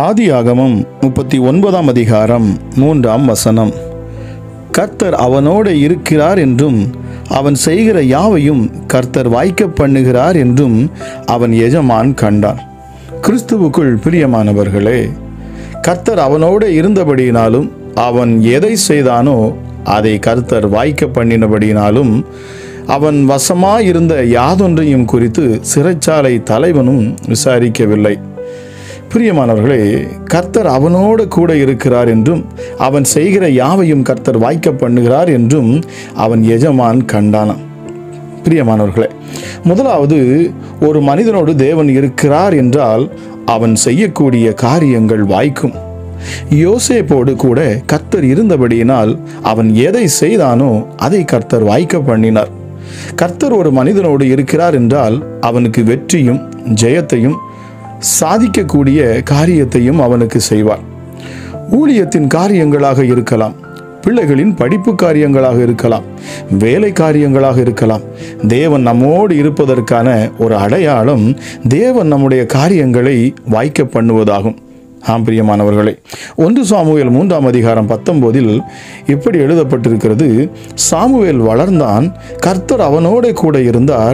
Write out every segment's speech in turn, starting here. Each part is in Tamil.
ஆதியாகமம் முப்பத்தி ஒன்பதாம் அதிகாரம் மூன்றாம் வசனம் கர்த்தர் அவனோடு இருக்கிறார் என்றும் அவன் செய்கிற யாவையும் கர்த்தர் வாய்க்க பண்ணுகிறார் என்றும் அவன் எஜமான் கண்டான் கிறிஸ்துவுக்குள் பிரியமானவர்களே கர்த்தர் அவனோடு இருந்தபடியினாலும் அவன் எதை செய்தானோ அதை கர்த்தர் வாய்க்க பண்ணினபடியினாலும் அவன் வசமாயிருந்த யாதொன்றையும் குறித்து சிறைச்சாலை தலைவனும் விசாரிக்கவில்லை பிரியமானவர்களே கர்த்தர் அவனோடு கூட இருக்கிறார் என்றும் அவன் செய்கிற யாவையும் கர்த்தர் வாய்க்க பண்ணுகிறார் என்றும் அவன் எஜமான் கண்டானான் பிரியமானவர்களே முதலாவது ஒரு மனிதனோடு தேவன் இருக்கிறார் என்றால் அவன் செய்யக்கூடிய காரியங்கள் வாய்க்கும் யோசேப்போடு கூட கர்த்தர் இருந்தபடியினால் அவன் எதை செய்தானோ அதை கர்த்தர் வாய்க்க பண்ணினார் கர்த்தர் ஒரு மனிதனோடு இருக்கிறார் என்றால் அவனுக்கு வெற்றியும் ஜெயத்தையும் சாதிக்கக்கூடிய காரியத்தையும் அவனுக்கு செய்வார் ஊழியத்தின் காரியங்களாக இருக்கலாம் பிள்ளைகளின் படிப்பு காரியங்களாக இருக்கலாம் வேலை காரியங்களாக இருக்கலாம் தேவன் நம்மோடு இருப்பதற்கான ஒரு அடையாளம் தேவன் நம்முடைய காரியங்களை வாய்க்க பண்ணுவதாகும் ஆம் பிரியமானவர்களே ஒன்று சாமுவேல் மூன்றாம் அதிகாரம் பத்தொன்பதில் இப்படி எழுதப்பட்டிருக்கிறது சாமுவேல் வளர்ந்தான் கர்த்தர் அவனோட கூட இருந்தார்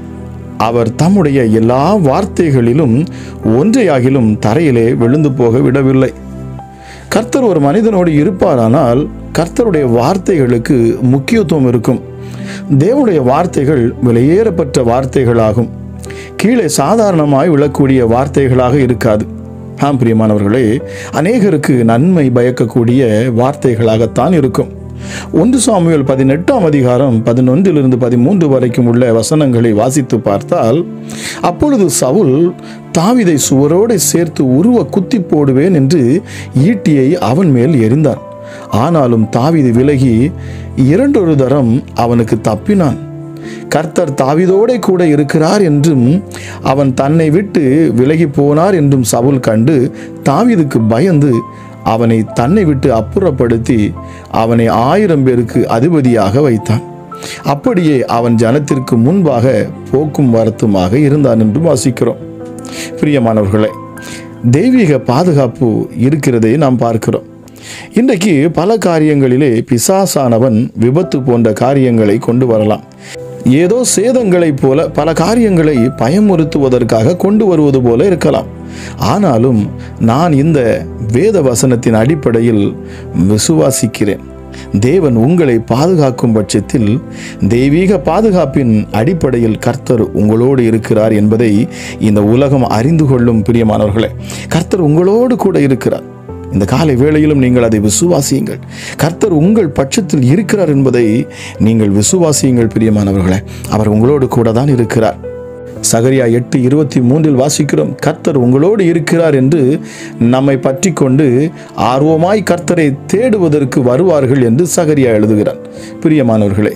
அவர் தம்முடைய எல்லா வார்த்தைகளிலும் ஒன்றையாகிலும் தரையிலே விழுந்து போக விடவில்லை கர்த்தர் ஒரு மனிதனோடு இருப்பாரானால் கர்த்தருடைய வார்த்தைகளுக்கு முக்கியத்துவம் இருக்கும் தேவனுடைய வார்த்தைகள் விலையேறப்பட்ட வார்த்தைகளாகும் கீழே சாதாரணமாய் விழக்கூடிய வார்த்தைகளாக இருக்காது ஆம் பிரியமானவர்களே அநேகருக்கு நன்மை பயக்கக்கூடிய வார்த்தைகளாகத்தான் இருக்கும் ஒன்று சாமுவேல் பதினெட்டாம் அதிகாரம் பதினொன்றிலிருந்து பதிமூன்று வரைக்கும் உள்ள வசனங்களை வாசித்து பார்த்தால் அப்பொழுது சவுல் தாவிதை சுவரோடு சேர்த்து உருவ குத்தி போடுவேன் என்று ஈட்டியை அவன் மேல் எறிந்தான் ஆனாலும் தாவிது விலகி இரண்டொரு தரம் அவனுக்கு தப்பினான் கர்த்தர் தாவிதோட கூட இருக்கிறார் என்றும் அவன் தன்னை விட்டு விலகி போனார் என்றும் சவுல் கண்டு தாவிதுக்கு பயந்து அவனை தன்னை விட்டு அப்புறப்படுத்தி அவனை ஆயிரம் பேருக்கு அதிபதியாக வைத்தான் அப்படியே அவன் ஜனத்திற்கு முன்பாக போக்கும் வரத்துமாக இருந்தான் என்று வாசிக்கிறோம் பிரியமானவர்களே தெய்வீக பாதுகாப்பு இருக்கிறதை நாம் பார்க்கிறோம் இன்றைக்கு பல காரியங்களிலே பிசாசானவன் விபத்து போன்ற காரியங்களை கொண்டு வரலாம் ஏதோ சேதங்களைப் போல பல காரியங்களை பயமுறுத்துவதற்காக கொண்டு வருவது போல இருக்கலாம் ஆனாலும் நான் இந்த வேத வசனத்தின் அடிப்படையில் விசுவாசிக்கிறேன் தேவன் உங்களை பாதுகாக்கும் பட்சத்தில் தெய்வீக பாதுகாப்பின் அடிப்படையில் கர்த்தர் உங்களோடு இருக்கிறார் என்பதை இந்த உலகம் அறிந்து கொள்ளும் பிரியமானவர்களே கர்த்தர் உங்களோடு கூட இருக்கிறார் இந்த காலை வேளையிலும் நீங்கள் அதை விசுவாசியுங்கள் கர்த்தர் உங்கள் பட்சத்தில் இருக்கிறார் என்பதை நீங்கள் விசுவாசியுங்கள் பிரியமானவர்களே அவர் உங்களோடு கூட தான் இருக்கிறார் சகரியா எட்டு இருபத்தி மூன்றில் வாசிக்கிறோம் கர்த்தர் உங்களோடு இருக்கிறார் என்று நம்மை பற்றி கொண்டு ஆர்வமாய் கர்த்தரை தேடுவதற்கு வருவார்கள் என்று சகரியா எழுதுகிறார் பிரியமானவர்களே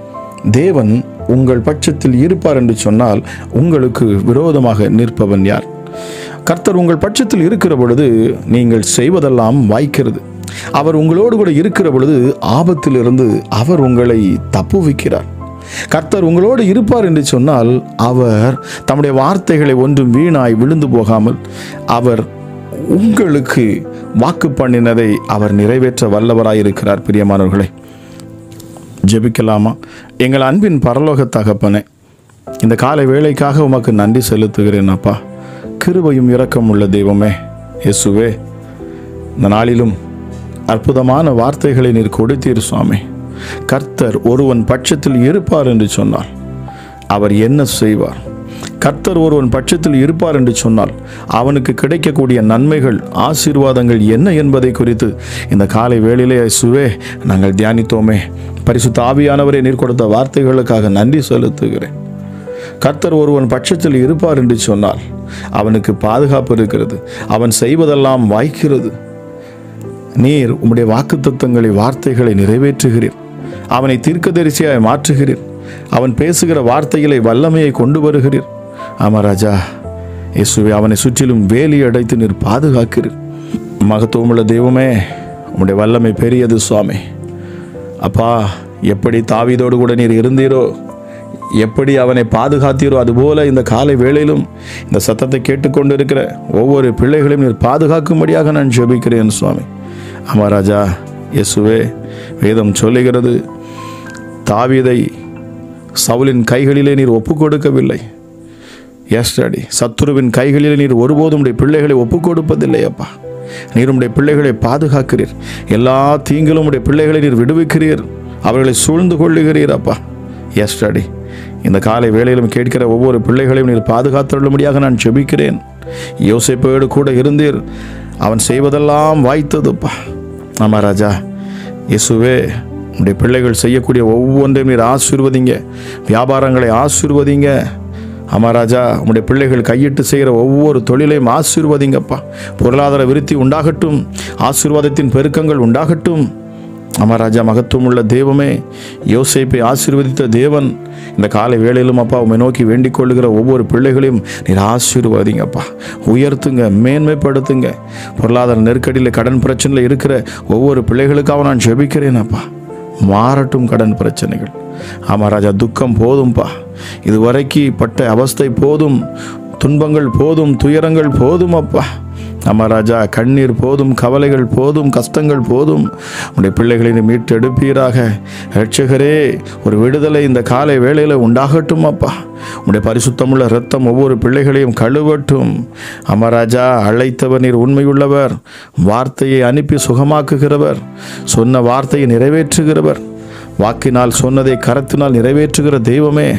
தேவன் உங்கள் பட்சத்தில் இருப்பார் என்று சொன்னால் உங்களுக்கு விரோதமாக நிற்பவன் யார் கர்த்தர் உங்கள் பட்சத்தில் இருக்கிற பொழுது நீங்கள் செய்வதெல்லாம் வாய்க்கிறது அவர் உங்களோடு கூட இருக்கிற பொழுது ஆபத்திலிருந்து அவர் உங்களை தப்புவிக்கிறார் கர்த்தர் உங்களோடு இருப்பார் என்று சொன்னால் அவர் தம்முடைய வார்த்தைகளை ஒன்றும் வீணாய் விழுந்து போகாமல் அவர் உங்களுக்கு வாக்கு பண்ணினதை அவர் நிறைவேற்ற வல்லவராய் இருக்கிறார் பிரியமானவர்களே ஜெபிக்கலாமா எங்கள் அன்பின் பரலோக தகப்பனே இந்த காலை வேலைக்காக உமக்கு நன்றி செலுத்துகிறேன் அப்பா கிருபையும் இரக்கம் உள்ள தெய்வமே இயேசுவே இந்த நாளிலும் அற்புதமான வார்த்தைகளை நீர் கொடுத்தீர் சுவாமி கர்த்தர் ஒருவன் பட்சத்தில் இருப்பார் என்று சொன்னார் அவர் என்ன செய்வார் கர்த்தர் ஒருவன் பட்சத்தில் இருப்பார் என்று சொன்னால் அவனுக்கு கிடைக்கக்கூடிய நன்மைகள் ஆசீர்வாதங்கள் என்ன என்பதை குறித்து இந்த காலை வேளையிலே சுவே நாங்கள் தியானித்தோமே பரிசுத்த ஆவியானவரை நீர் கொடுத்த வார்த்தைகளுக்காக நன்றி செலுத்துகிறேன் கர்த்தர் ஒருவன் பட்சத்தில் இருப்பார் என்று சொன்னால் அவனுக்கு பாதுகாப்பு இருக்கிறது அவன் செய்வதெல்லாம் வாய்க்கிறது நீர் உம்முடைய வாக்குத்தத்தங்களை வார்த்தைகளை நிறைவேற்றுகிறீர் அவனை தீர்க்கதரிசியாய் மாற்றுகிறீர் அவன் பேசுகிற வார்த்தைகளை வல்லமையை கொண்டு வருகிறீர் ஆமா ராஜா இயேசுவே அவனை சுற்றிலும் வேலி அடைத்து நீர் பாதுகாக்கிறீர் மகத்துவமுள்ள தெய்வமே உம்முடைய வல்லமை பெரியது சுவாமி அப்பா எப்படி தாவீதோடு கூட நீர் இருந்தீரோ எப்படி அவனை பாதுகாத்தீரோ அதுபோல இந்த காலை வேளையிலும் இந்த சத்தத்தை கேட்டுக்கொண்டு இருக்கிற ஒவ்வொரு பிள்ளைகளையும் நீர் பாதுகாக்கும்படியாக நான் ஜெபிக்கிறேன் சுவாமி ஆமா ராஜா இயேசுவே வேதம் சொல்லுகிறது தாவீதை சவுலின் கைகளிலே நீர் ஒப்புக் கொடுக்கவில்லை எஸ்டடி சத்துருவின் கைகளிலே நீர் ஒருபோதும் உடைய பிள்ளைகளை ஒப்புக் கொடுப்பதில்லை அப்பா நீர் உடைய பிள்ளைகளை பாதுகாக்கிறீர் எல்லா தீங்கிலும் உடைய பிள்ளைகளை நீர் விடுவிக்கிறீர் அவர்களை சூழ்ந்து கொள்ளுகிறீர் அப்பா எஸ்டடி இந்த காலை வேளையிலும் கேட்கிற ஒவ்வொரு பிள்ளைகளையும் நீர் பாதுகாத்துள்ளபடியாக நான் செபிக்கிறேன் யோசிப்போடு கூட இருந்தீர் அவன் செய்வதெல்லாம் வாய்த்ததுப்பா ஆமா ராஜா இயேசுவே உடைய பிள்ளைகள் செய்யக்கூடிய ஒவ்வொன்றையும் நீர் ஆசீர்வதிங்க வியாபாரங்களை ஆசீர்வதிங்க ஆமா ராஜா உம்முடைய பிள்ளைகள் கையிட்டு செய்கிற ஒவ்வொரு தொழிலையும் ஆசீர்வதிங்கப்பா பொருளாதார விருத்தி உண்டாகட்டும் ஆசீர்வாதத்தின் பெருக்கங்கள் உண்டாகட்டும் ஆமா ராஜா மகத்துவம் உள்ள தெய்வமே யோசேப்பை ஆசீர்வதித்த தேவன் இந்த காலை வேளையிலும் அப்பா உம்மை நோக்கி வேண்டிக் கொள்ளுகிற ஒவ்வொரு பிள்ளைகளையும் நீர் ஆசீர்வதிங்கப்பா உயர்த்துங்க மேன்மைப்படுத்துங்க பொருளாதார நெருக்கடியில் கடன் பிரச்சனையில் இருக்கிற ஒவ்வொரு பிள்ளைகளுக்காக நான் ஜெபிக்கிறேன் அப்பா மாறட்டும் கடன் பிரச்சனைகள் ஆமாம் ராஜா துக்கம் போதும்பா இதுவரைக்கு பட்ட அவஸ்தை போதும் துன்பங்கள் போதும் துயரங்கள் போதும் அப்பா ஆமா ராஜா கண்ணீர் போதும் கவலைகள் போதும் கஷ்டங்கள் போதும் உடைய பிள்ளைகளை நீ மீட்டெடுப்பீராக ரட்சகரே ஒரு விடுதலை இந்த காலை வேளையில் உண்டாகட்டும் அப்பா உடைய பரிசுத்தமுள்ள இரத்தம் ஒவ்வொரு பிள்ளைகளையும் கழுவட்டும் அமராஜா அழைத்தவர் நீர் உண்மையுள்ளவர் வார்த்தையை அனுப்பி சுகமாக்குகிறவர் சொன்ன வார்த்தையை நிறைவேற்றுகிறவர் வாக்கினால் சொன்னதை கரத்தினால் நிறைவேற்றுகிற தெய்வமே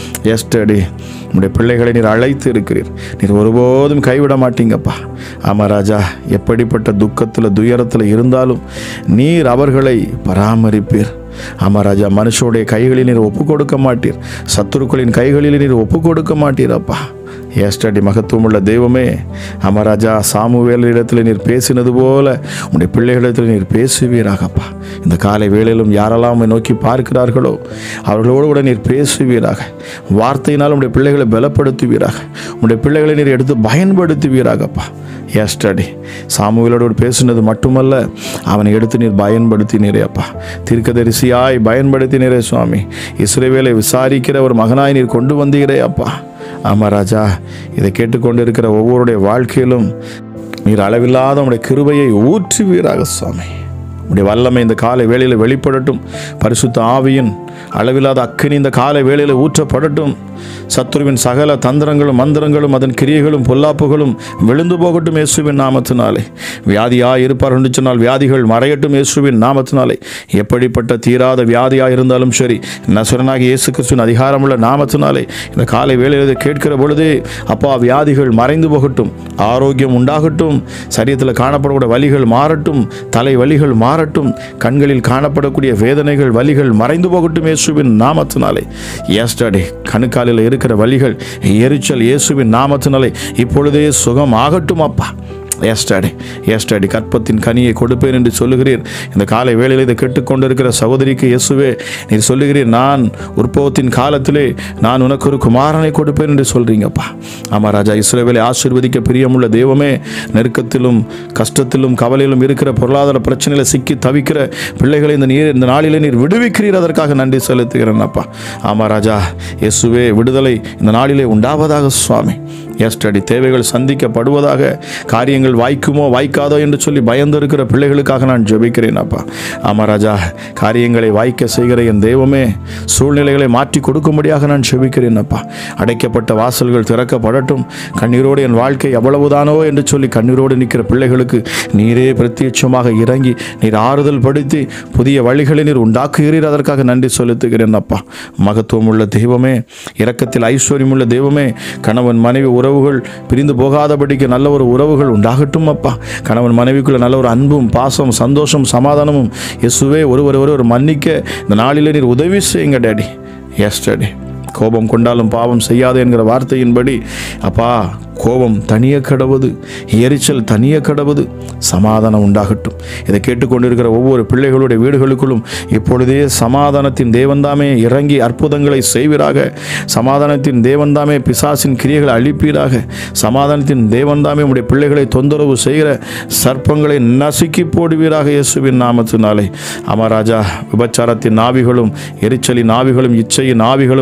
எஸ்டடி உடைய பிள்ளைகளை நீர் அழைத்து இருக்கிறீர் நீர் ஒருபோதும் கைவிட மாட்டீங்கப்பா ஆமா ராஜா எப்படிப்பட்ட துக்கத்தில் துயரத்தில் இருந்தாலும் நீர் அவர்களை பராமரிப்பீர் ஆமா ராஜா மனுஷனுடைய கைகளில் நீர் ஒப்பு கொடுக்க மாட்டீர் சத்துருக்களின் கைகளில் நீர் ஒப்பு கொடுக்க மாட்டீர் அப்பா ஏஸ்டடி மகத்துவமுள்ள தெய்வமே அமராஜா சாமுவேலிடத்தில் நீர் பேசினது போல உடைய பிள்ளைகளிடத்தில் நீர் பேசுவீராகப்பா இந்த காலை வேளையிலும் யாரெல்லாம் உம்மை நோக்கி பார்க்கிறார்களோ அவர்களோடு கூட நீர் பேசுவீராக வார்த்தையினால் உடைய பிள்ளைகளை பலப்படுத்துவீராக உடைய பிள்ளைகளை நீர் எடுத்து பயன்படுத்துவீராகப்பா ஏஸ்டடி சாமுவேலோடு பேசினது மட்டுமல்ல அவனை எடுத்து நீர் பயன்படுத்தினீரே அப்பா தீர்க்கதரிசியாய் பயன்படுத்தினீரே சுவாமி இஸ்ரேவேலை விசாரிக்கிற ஒரு மகனாய் நீர் கொண்டு வந்தீரே அப்பா ஆமாம் ராஜா இதை கேட்டுக்கொண்டு இருக்கிற ஒவ்வொருடைய வாழ்க்கையிலும் நீர் அளவில்லாத உடைய கிருபையை ஊற்றுவீராக சுவாமி உடைய வல்லமை இந்த காலை வேளையில் வெளிப்படட்டும் பரிசுத்த ஆவியின் அளவில்லாத அக்கினி இந்த காலை வேளையில் ஊற்றப்படட்டும் சத்துருவின் சகல தந்திரங்களும் மந்திரங்களும் அதன் கிரியைகளும் பொல்லாப்புகளும் விழுந்து போகட்டும் இயேசுவின் நாமத்தினாலே வியாதியாய் இருப்பார்கள் என்று சொன்னால் வியாதிகள் மறையட்டும் இயேசுவின் நாமத்தினாலே எப்படிப்பட்ட தீராத வியாதியாக இருந்தாலும் சரி நசுரனாகி இயேசு கிறிஸ்துவின் அதிகாரமுள்ள நாமத்தினாலே இந்த காலை வேளையில் இதை கேட்கிற பொழுதே அப்பா வியாதிகள் மறைந்து போகட்டும் ஆரோக்கியம் உண்டாகட்டும் சரீரத்தில் காணப்படக்கூடிய வலிகள் மாறட்டும் தலை வலிகள் மாறட்டும் கண்களில் காணப்படக்கூடிய வேதனைகள் வலிகள் மறைந்து போகட்டும் இயேசுவின் நாமத்தினாலே எஸ்டடி கணுக்காலில் இருக்கிற வலிகள் எரிச்சல் இயேசுவின் நாமத்தினாலே இப்பொழுதே சுகம் ஆகட்டும் அப்பா ஏஸ்டாடி ஏஸ்டாடி கற்பத்தின் கனியை கொடுப்பேன் என்று சொல்லுகிறீர் இந்த காலை வேளையில் இதை கேட்டுக்கொண்டிருக்கிற சகோதரிக்கு இயேசுவே நீர் சொல்லுகிறீர் நான் உற்பவத்தின் காலத்திலே நான் உனக்கு ஒரு குமாரனை கொடுப்பேன் என்று சொல்றீங்கப்பா ஆமா ராஜா இஸ்ரேவேலை ஆசீர்வதிக்க பிரியமுள்ள தெய்வமே நெருக்கத்திலும் கஷ்டத்திலும் கவலையிலும் இருக்கிற பொருளாதார பிரச்சனையில சிக்கி தவிக்கிற பிள்ளைகளை இந்த நீர் இந்த நாளிலே நீர் விடுவிக்கிறீர் அதற்காக நன்றி செலுத்துகிறேன் அப்பா ஆமா ராஜா இயேசுவே விடுதலை இந்த நாளிலே உண்டாவதாக சுவாமி எஸ்டடி தேவைகள் சந்திக்கப்படுவதாக காரியங்கள் வாய்க்குமோ வாய்க்காதோ என்று சொல்லி பயந்திருக்கிற பிள்ளைகளுக்காக நான் ஜெபிக்கிறேன் அப்பா ஆமா ராஜா காரியங்களை வாய்க்க செய்கிற என் தெய்வமே சூழ்நிலைகளை மாற்றி கொடுக்கும்படியாக நான் ஜெபிக்கிறேன் அப்பா அடைக்கப்பட்ட வாசல்கள் திறக்கப்படட்டும் கண்ணீரோடு என் வாழ்க்கை எவ்வளவுதானோ என்று சொல்லி கண்ணீரோடு நிற்கிற பிள்ளைகளுக்கு நீரே பிரத்யட்சமாக இறங்கி நீர் ஆறுதல் படுத்தி புதிய வழிகளை நீர் உண்டாக்குகிறீர் அதற்காக நன்றி செலுத்துகிறேன் அப்பா மகத்துவம் உள்ள தெய்வமே இரக்கத்தில் ஐஸ்வர்யம் உள்ள தெய்வமே கணவன் மனைவி உறவுகள் பிரிந்து போகாதபடிக்கு நல்ல ஒரு உறவுகள் உண்டாகட்டும் அப்பா கணவன் மனைவிக்குள்ள நல்ல ஒரு அன்பும் பாசம் சந்தோஷம் சமாதானமும் இயேசுவே ஒருவர் ஒருவர் மன்னிக்க இந்த நாளிலே நீர் உதவி செய்யுங்க டேடி எஸ் டேடி கோபம் கொண்டாலும் பாவம் செய்யாது என்கிற வார்த்தையின்படி அப்பா கோபம் தனிய கடவுது எரிச்சல் தனிய கடவுது சமாதானம் உண்டாகட்டும் இதை கேட்டுக்கொண்டிருக்கிற ஒவ்வொரு பிள்ளைகளுடைய வீடுகளுக்குள்ளும் இப்பொழுதே சமாதானத்தின் தேவன்தாமே இறங்கி அற்புதங்களை செய்வீராக சமாதானத்தின் தேவன்தாமே பிசாசின் கிரியைகளை அழிப்பீராக சமாதானத்தின் தேவன்தாமே உடைய பிள்ளைகளை தொந்தரவு செய்கிற சர்ப்பங்களை நசுக்கி போடுவீராக இயேசுவின் நாமத்தினாலே அமராஜா விபச்சாரத்தின் ஆவிகளும் எரிச்சலின் ஆவிகளும் இச்சையின் ஆவிகளும்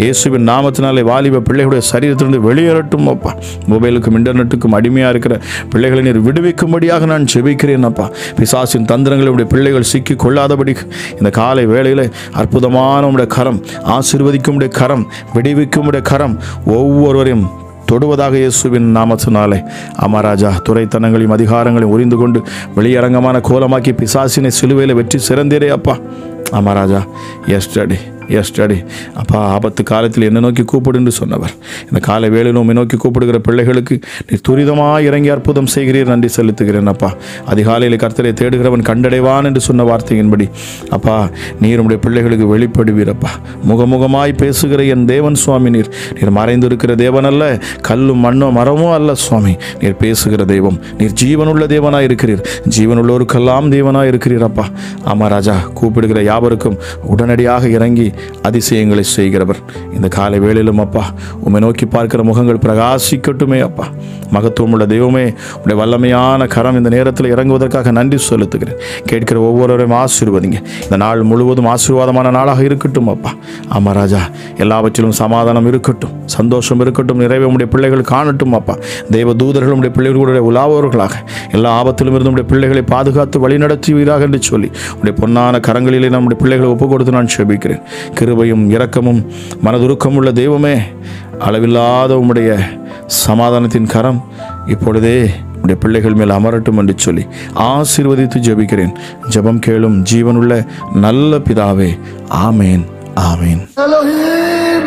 இயேசுவின் நாமத்தினாலே வாலிப பிள்ளைகளுடைய சரீரத்திலிருந்து வெளியேறட்டும் அப்பா மொபைலுக்கும் இன்டர்நெட்டுக்கும் அடிமையாக இருக்கிற பிள்ளைகளை நீர் விடுவிக்கும்படியாக நான் ஜெபிக்கிறேன் அப்பா பிசாசின் தந்திரங்களை உடைய பிள்ளைகள் சிக்கி கொள்ளாதபடி இந்த காலை வேளையில் அற்புதமான உடைய கரம் ஆசீர்வதிக்கும் உடைய கரம் விடுவிக்கும் உடைய கரம் ஒவ்வொருவரையும் தொடுவதாக இயேசுவின் நாமத்தினாலே அமராஜா துறைத்தனங்களையும் அதிகாரங்களையும் உரிந்து கொண்டு வெளியரங்கமான கோலமாக்கி பிசாசினை சிலுவையில் வெற்றி சிறந்தேரே அப்பா அமராஜா எஸ்டடி எஸ்டடி அப்பா ஆபத்து காலத்தில் என்ன நோக்கி கூப்பிடு என்று சொன்னவர் இந்த காலை வேளையில் உம்மை நோக்கி கூப்பிடுகிற பிள்ளைகளுக்கு நீ துரிதமாக இறங்கி அற்புதம் செய்கிறீர் நன்றி செலுத்துகிறேன் அப்பா அதிகாலையில் கர்த்தரை தேடுகிறவன் கண்டடைவான் என்று சொன்ன வார்த்தையின்படி அப்பா நீர் உம்முடைய பிள்ளைகளுக்கு வெளிப்படுவீரப்பா முகமுகமாய் பேசுகிற என் தேவன் சுவாமி நீர் நீர் மறைந்திருக்கிற தேவன் அல்ல கல்லும் மண்ணோ மரமோ அல்ல சுவாமி நீர் பேசுகிற தெய்வம் நீர் ஜீவனுள்ள தேவனாய் இருக்கிறீர் ஜீவனுள்ளோருக்கெல்லாம் தேவனாய் இருக்கிறீர் அப்பா ஆமா ராஜா கூப்பிடுகிற யாவருக்கும் உடனடியாக இறங்கி அதிசயங்களை செய்கிறவர் இந்த காலை வேளையிலும் அப்பா உம்மை நோக்கி பார்க்கிற முகங்கள் பிரகாசிக்கட்டுமே அப்பா மகத்துவமுள்ள தெய்வமே உடைய வல்லமையான கரம் இந்த நேரத்தில் இறங்குவதற்காக நன்றி செலுத்துகிறேன் கேட்கிற ஒவ்வொருவரையும் ஆசீர்வதிங்க இந்த நாள் முழுவதும் ஆசீர்வாதமான நாளாக இருக்கட்டும் அப்பா ஆமா ராஜா எல்லாவற்றிலும் சமாதானம் இருக்கட்டும் சந்தோஷம் இருக்கட்டும் நிறைவே உடைய பிள்ளைகள் காணட்டும் அப்பா தெய்வ தூதர்கள் உடைய பிள்ளைகளுடைய உலாவர்களாக எல்லா ஆபத்திலும் இருந்து உடைய பிள்ளைகளை பாதுகாத்து வழிநடத்துவீராக என்று சொல்லி உடைய பொன்னான கரங்களிலே நம்முடைய பிள்ளைகளை ஒப்புக் கொடுத்து நான் செபிக்கிறேன் கிருபையும் இரக்கமும் மனதுருக்கம் உள்ள தெய்வமே அளவில்லாத உம்முடைய சமாதானத்தின் கரம் இப்பொழுதே உடைய பிள்ளைகள் மேல் அமரட்டும் என்று சொல்லி ஆசீர்வதித்து ஜெபிக்கிறேன் ஜெபம் கேளும் ஜீவனுள்ள நல்ல பிதாவே ஆமேன் ஆமேன் Elohim!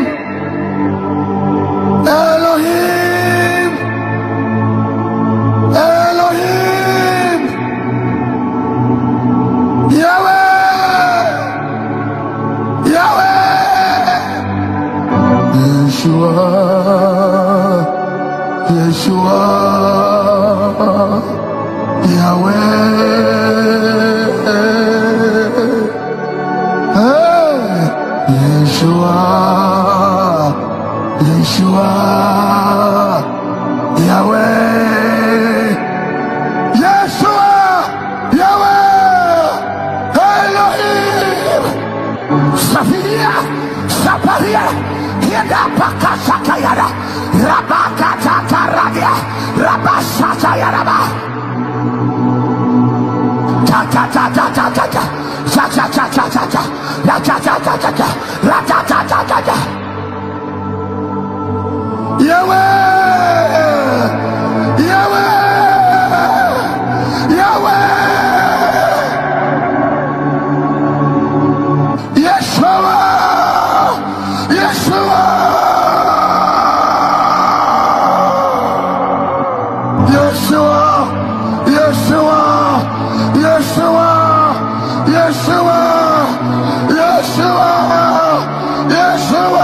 Elohim! Elohim! Yahweh! Yahweh! Yeshua! Yeshua! Yahweh! Hey, Yeshua, Yeshua, Yahweh, Yeshua, Yahweh, Elohim, Safiria, Saparia, Yeda Pakasakayara, Rabakataradia, Rabasatayaraba. Ta ta ta ta ta ta ta. Cha cha cha cha cha cha. La cha cha cha cha cha. La cha cha cha cha cha. Yahweh! Yahweh! Yahweh! Yeshua! Yeshua! Yeshua, Yeshua, Yeshua, Yeshua, Yeshua, Yeshua.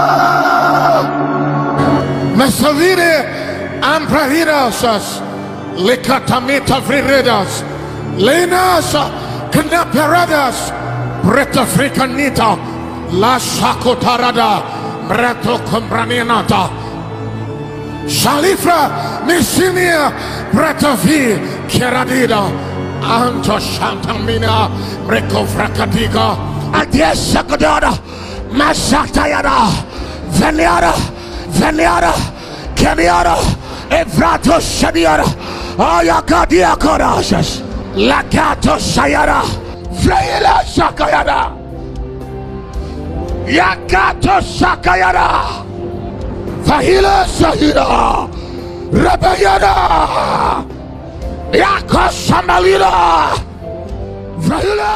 Mesavire ampravirasas, lekatamita vriredas, lenas knaperadas, bretafricanita, la shakotarada, breto combranianata, Shalifra Misinia Bretavi Keradida Anto Shantamina Reko Fracadiga Adiesa Godada, Masatayada, Veniara, Veniara, Kemiara, Evrato Shadiara, Ayakadia Korasas, Lakato Sayara, Vreila Sakayada, Yakato Sakayada, Fahila Sahira, Rabayada, Yakosamalira, Vreila.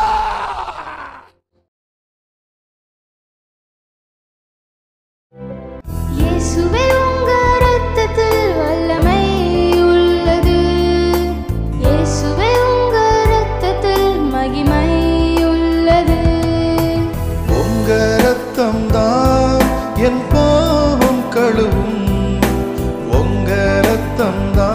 இயேசுவே உங்க ரத்தத்தில் வல்லமை உள்ளது இயேசுவே உங்க ரத்தத்தில் மகிமை உள்ளது உங்க ரத்தம் தான் என் பாவம் கழுவும் உங்க ரத்தம் தான்